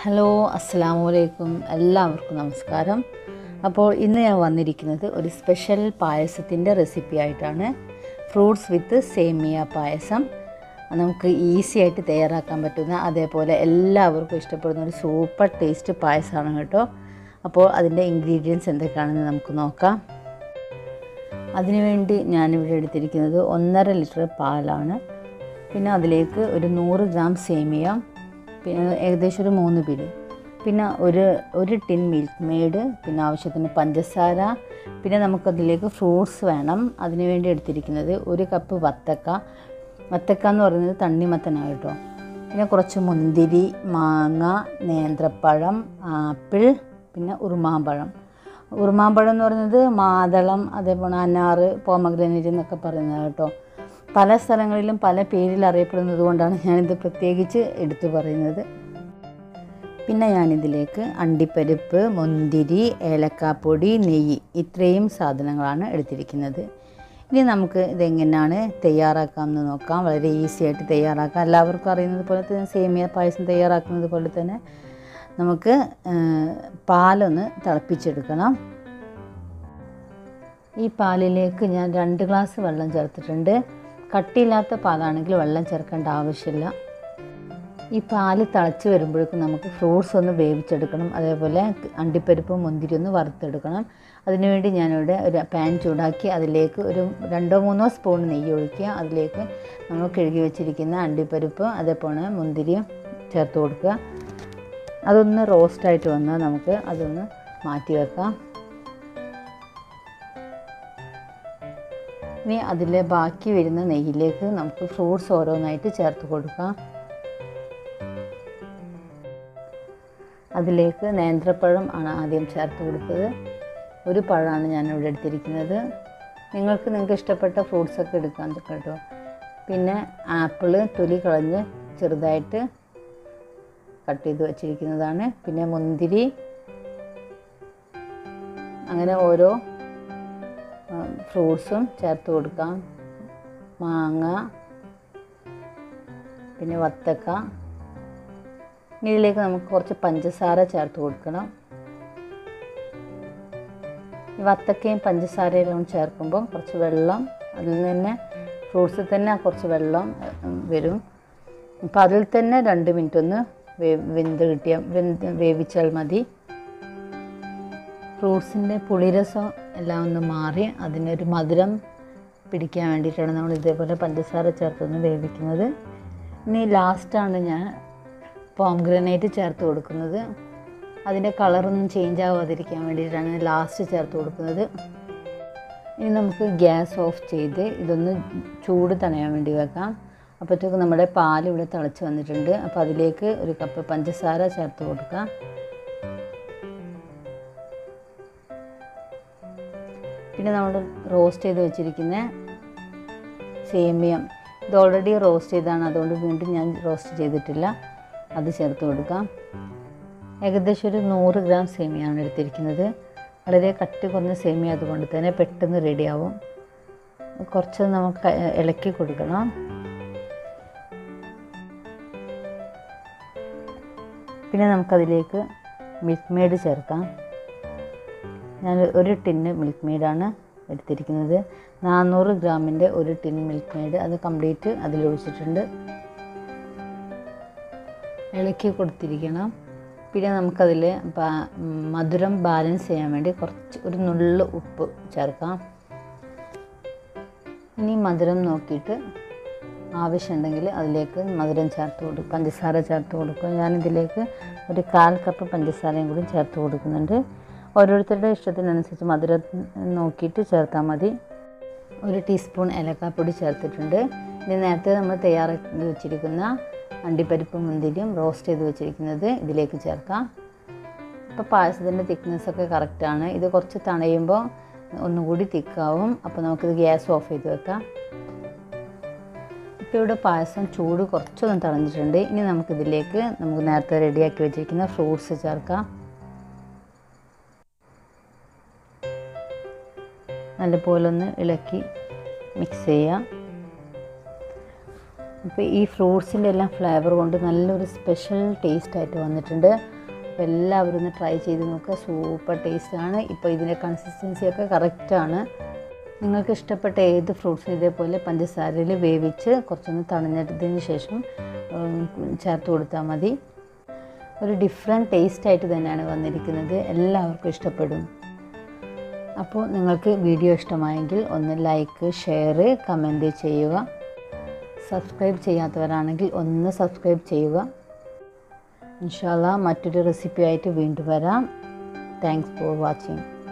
hello അസ്സാം വലൈക്കും എല്ലാവർക്കും നമസ്കാരം അപ്പോൾ ഇന്ന് ഞാൻ വന്നിരിക്കുന്നത് ഒരു സ്പെഷ്യൽ പായസത്തിൻ്റെ റെസിപ്പി ആയിട്ടാണ് ഫ്രൂട്ട്സ് വിത്ത് സേമിയ പായസം നമുക്ക് ഈസി ആയിട്ട് തയ്യാറാക്കാൻ പറ്റുന്ന അതേപോലെ എല്ലാവർക്കും ഇഷ്ടപ്പെടുന്ന ഒരു സൂപ്പർ ടേസ്റ്റ് പായസമാണ് കേട്ടോ അപ്പോൾ അതിൻ്റെ ഇൻഗ്രീഡിയൻസ് എന്തൊക്കെയാണെന്ന് നമുക്ക് നോക്കാം അതിനുവേണ്ടി ഞാനിവിടെ എടുത്തിരിക്കുന്നത് ഒന്നര ലിറ്റർ പാലാണ് പിന്നെ അതിലേക്ക് ഒരു നൂറ് ഗ്രാം സേമിയ പിന്നെ ഏകദേശം ഒരു മൂന്ന് പിടി പിന്നെ ഒരു ഒരു ടിൻ മിൽക്ക് മെയ്ഡ് പിന്നെ ആവശ്യത്തിന് പഞ്ചസാര പിന്നെ നമുക്കതിലേക്ക് ഫ്രൂട്ട്സ് വേണം അതിനു വേണ്ടി എടുത്തിരിക്കുന്നത് ഒരു കപ്പ് വത്തക്ക വത്തക്ക എന്ന് പറയുന്നത് തണ്ണിമത്തനാണ് കേട്ടോ പിന്നെ കുറച്ച് മുന്തിരി മാങ്ങ നേന്ത്രപ്പഴം ആപ്പിൾ പിന്നെ ഉറുമാമ്പഴം ഉറുമാമ്പഴം എന്ന് പറയുന്നത് മാതളം അതേപോലെ അനാറ് പോമഗ്രനേറ്റ് എന്നൊക്കെ പറയുന്നത് കേട്ടോ പല സ്ഥലങ്ങളിലും പല പേരിൽ അറിയപ്പെടുന്നത് കൊണ്ടാണ് ഞാനിത് പ്രത്യേകിച്ച് എടുത്തു പറയുന്നത് പിന്നെ ഞാനിതിലേക്ക് അണ്ടിപ്പരിപ്പ് മുന്തിരി ഏലക്കാപ്പൊടി നെയ്യ് ഇത്രയും സാധനങ്ങളാണ് എടുത്തിരിക്കുന്നത് ഇനി നമുക്ക് ഇതെങ്ങനെയാണ് തയ്യാറാക്കാമെന്ന് നോക്കാം വളരെ ഈസി ആയിട്ട് തയ്യാറാക്കാം എല്ലാവർക്കും അറിയുന്നത് പോലെ തന്നെ സേമിയ പായസം തയ്യാറാക്കുന്നത് പോലെ തന്നെ നമുക്ക് പാലൊന്ന് തിളപ്പിച്ചെടുക്കണം ഈ പാലിലേക്ക് ഞാൻ രണ്ട് ഗ്ലാസ് വെള്ളം ചേർത്തിട്ടുണ്ട് കട്ടിയില്ലാത്ത പാലാണെങ്കിൽ വെള്ളം ചേർക്കേണ്ട ആവശ്യമില്ല ഈ പാല് തിളച്ച് വരുമ്പോഴേക്കും നമുക്ക് ഫ്രൂട്ട്സ് ഒന്ന് വേവിച്ചെടുക്കണം അതേപോലെ അണ്ടിപ്പരിപ്പും മുന്തിരി ഒന്ന് വറുത്തെടുക്കണം അതിനുവേണ്ടി ഞാനിവിടെ ഒരു പാൻ ചൂടാക്കി അതിലേക്ക് ഒരു രണ്ടോ മൂന്നോ സ്പൂൺ നെയ്യ് ഒഴിക്കുക അതിലേക്ക് നമ്മൾ കഴുകി വെച്ചിരിക്കുന്ന അണ്ടിപ്പരിപ്പ് അതേപോലെ മുന്തിരിയും ചേർത്ത് കൊടുക്കുക അതൊന്ന് റോസ്റ്റായിട്ട് വന്നാൽ നമുക്ക് അതൊന്ന് മാറ്റി വെക്കാം ഇനി അതിലെ ബാക്കി വരുന്ന നെയ്യിലേക്ക് നമുക്ക് ഫ്രൂട്ട്സ് ഓരോന്നായിട്ട് ചേർത്ത് കൊടുക്കാം അതിലേക്ക് നേന്ത്രപ്പഴം ആണ് ആദ്യം ചേർത്ത് കൊടുത്തത് ഒരു പഴമാണ് ഞാനിവിടെ എടുത്തിരിക്കുന്നത് നിങ്ങൾക്ക് നിങ്ങൾക്ക് ഇഷ്ടപ്പെട്ട ഫ്രൂട്ട്സൊക്കെ എടുക്കാൻ കേട്ടോ പിന്നെ ആപ്പിള് തൊലി കളഞ്ഞ് ചെറുതായിട്ട് കട്ട് ചെയ്ത് വച്ചിരിക്കുന്നതാണ് പിന്നെ മുന്തിരി അങ്ങനെ ഓരോ ഫ്രൂട്ട്സും ചേർത്ത് കൊടുക്കാം മാങ്ങ പിന്നെ വത്തക്ക ഇനി ഇതിലേക്ക് നമുക്ക് കുറച്ച് പഞ്ചസാര ചേർത്ത് കൊടുക്കണം ഈ വത്തക്കയും പഞ്ചസാരയും ചേർക്കുമ്പോൾ കുറച്ച് വെള്ളം അതിൽ നിന്ന് തന്നെ ഫ്രൂട്ട്സിൽ തന്നെ കുറച്ച് വെള്ളം വരും അപ്പോൾ അതിൽ തന്നെ രണ്ട് മിനിറ്റ് ഒന്ന് വേ വെന്ത് കിട്ടിയാൽ വെന്ത് വേവിച്ചാൽ മതി ഫ്രൂട്ട്സിൻ്റെ പുളിരസം എല്ലാം ഒന്ന് മാറി അതിനൊരു മധുരം പിടിക്കാൻ വേണ്ടിയിട്ടാണ് നമ്മൾ ഇതേപോലെ പഞ്ചസാര ചേർത്തൊന്ന് വേവിക്കുന്നത് ഇനി ലാസ്റ്റാണ് ഞാൻ പോംഗ്രനേറ്റ് ചേർത്ത് കൊടുക്കുന്നത് അതിൻ്റെ കളറൊന്നും ചേഞ്ച് ആവാതിരിക്കാൻ വേണ്ടിയിട്ടാണ് ലാസ്റ്റ് ചേർത്ത് കൊടുക്കുന്നത് ഇനി നമുക്ക് ഗ്യാസ് ഓഫ് ചെയ്ത് ഇതൊന്ന് ചൂട് തണയാൻ വേണ്ടി വെക്കാം അപ്പോഴത്തേക്ക് നമ്മുടെ പാൽ ഇവിടെ തിളച്ച് വന്നിട്ടുണ്ട് അപ്പോൾ അതിലേക്ക് ഒരു കപ്പ് പഞ്ചസാര ചേർത്ത് കൊടുക്കാം പിന്നെ നമ്മൾ റോസ്റ്റ് ചെയ്ത് വെച്ചിരിക്കുന്ന സേമിയം ഇത് ഓൾറെഡി റോസ്റ്റ് ചെയ്താണ് അതുകൊണ്ട് വീണ്ടും ഞാൻ റോസ്റ്റ് ചെയ്തിട്ടില്ല അത് ചേർത്ത് കൊടുക്കാം ഏകദേശം ഒരു നൂറ് ഗ്രാം സേമിയാണ് എടുത്തിരിക്കുന്നത് വളരെ കട്ടി കുറഞ്ഞ സേമിയ അതുകൊണ്ട് തന്നെ പെട്ടെന്ന് റെഡിയാവും കുറച്ച് നമുക്ക് ഇളക്കി കൊടുക്കണം പിന്നെ നമുക്കതിലേക്ക് മിൽക്ക് മെയ്ഡ് ചേർക്കാം ഞാൻ ഒരു ടിന്ന് മിൽക്ക് മെയ്ഡാണ് എടുത്തിരിക്കുന്നത് നാനൂറ് ഗ്രാമിൻ്റെ ഒരു ടിൻ മിൽക്ക് മെയ്ഡ് അത് കംപ്ലീറ്റ് അതിലൊഴിച്ചിട്ടുണ്ട് ഇളക്കി കൊടുത്തിരിക്കണം പിന്നെ നമുക്കതിൽ മധുരം ബാലൻസ് ചെയ്യാൻ വേണ്ടി കുറച്ച് ഒരു നുള്ളു ഉപ്പ് ചേർക്കാം ഇനി മധുരം നോക്കിയിട്ട് ആവശ്യമുണ്ടെങ്കിൽ അതിലേക്ക് മധുരം ചേർത്ത് കൊടുക്കും പഞ്ചസാര ചേർത്ത് കൊടുക്കും ഞാനിതിലേക്ക് ഒരു കാൽ കപ്പ് പഞ്ചസാരയും കൂടി ചേർത്ത് കൊടുക്കുന്നുണ്ട് ഓരോരുത്തരുടെ ഇഷ്ടത്തിനനുസരിച്ച് മധുരം നോക്കിയിട്ട് ചേർത്താൽ മതി ഒരു ടീസ്പൂൺ ഏലക്കാപ്പൊടി ചേർത്തിട്ടുണ്ട് ഇനി നേരത്തെ നമ്മൾ തയ്യാറാക്കി വെച്ചിരിക്കുന്ന അണ്ടിപ്പരിപ്പ് മുന്തിരിയും റോസ്റ്റ് ചെയ്ത് വെച്ചിരിക്കുന്നത് ഇതിലേക്ക് ചേർക്കാം ഇപ്പോൾ പായസത്തിൻ്റെ തിക്നെസ്സൊക്കെ കറക്റ്റാണ് ഇത് കുറച്ച് തണയുമ്പോൾ ഒന്നുകൂടി തിക്കാവും അപ്പോൾ നമുക്കിത് ഗ്യാസ് ഓഫ് ചെയ്ത് വെക്കാം ഇപ്പോൾ ഇവിടെ പായസം ചൂട് കുറച്ചൊന്നും തണഞ്ഞിട്ടുണ്ട് ഇനി നമുക്കിതിലേക്ക് നമുക്ക് നേരത്തെ റെഡിയാക്കി വെച്ചിരിക്കുന്ന ഫ്രൂട്ട്സ് ചേർക്കാം നല്ലപോലെ ഒന്ന് ഇളക്കി മിക്സ് ചെയ്യാം അപ്പോൾ ഈ ഫ്രൂട്ട്സിൻ്റെ എല്ലാം ഫ്ലേവർ കൊണ്ട് നല്ലൊരു സ്പെഷ്യൽ ടേസ്റ്റ് ആയിട്ട് വന്നിട്ടുണ്ട് അപ്പോൾ എല്ലാവരും ഒന്ന് ട്രൈ ചെയ്ത് നോക്കുക സൂപ്പർ ടേസ്റ്റാണ് ഇപ്പോൾ ഇതിൻ്റെ കൺസിസ്റ്റൻസിയൊക്കെ കറക്റ്റാണ് നിങ്ങൾക്ക് ഇഷ്ടപ്പെട്ട ഏത് ഫ്രൂട്ട്സും ഇതേപോലെ പഞ്ചസാരയിൽ വേവിച്ച് കുറച്ചൊന്ന് തണിഞ്ഞെടുത്തതിന് ശേഷം ഉം, ചേർത്ത് കൊടുത്താൽ മതി ഒരു ഡിഫറെൻറ്റ് ടേസ്റ്റ് ആയിട്ട് തന്നെയാണ് വന്നിരിക്കുന്നത് എല്ലാവർക്കും ഇഷ്ടപ്പെടും അപ്പോൾ നിങ്ങൾക്ക് വീഡിയോ ഇഷ്ടമായെങ്കിൽ ഒന്ന് ലൈക്ക് ഷെയർ കമൻറ്റ് ചെയ്യുക സബ്സ്ക്രൈബ് ചെയ്യാത്തവരാണെങ്കിൽ ഒന്ന് സബ്സ്ക്രൈബ് ചെയ്യുക ഇൻഷാല്ല മറ്റൊരു റെസിപ്പി ആയിട്ട് വീണ്ടും വരാം താങ്ക്സ് ഫോർ വാച്ചിങ്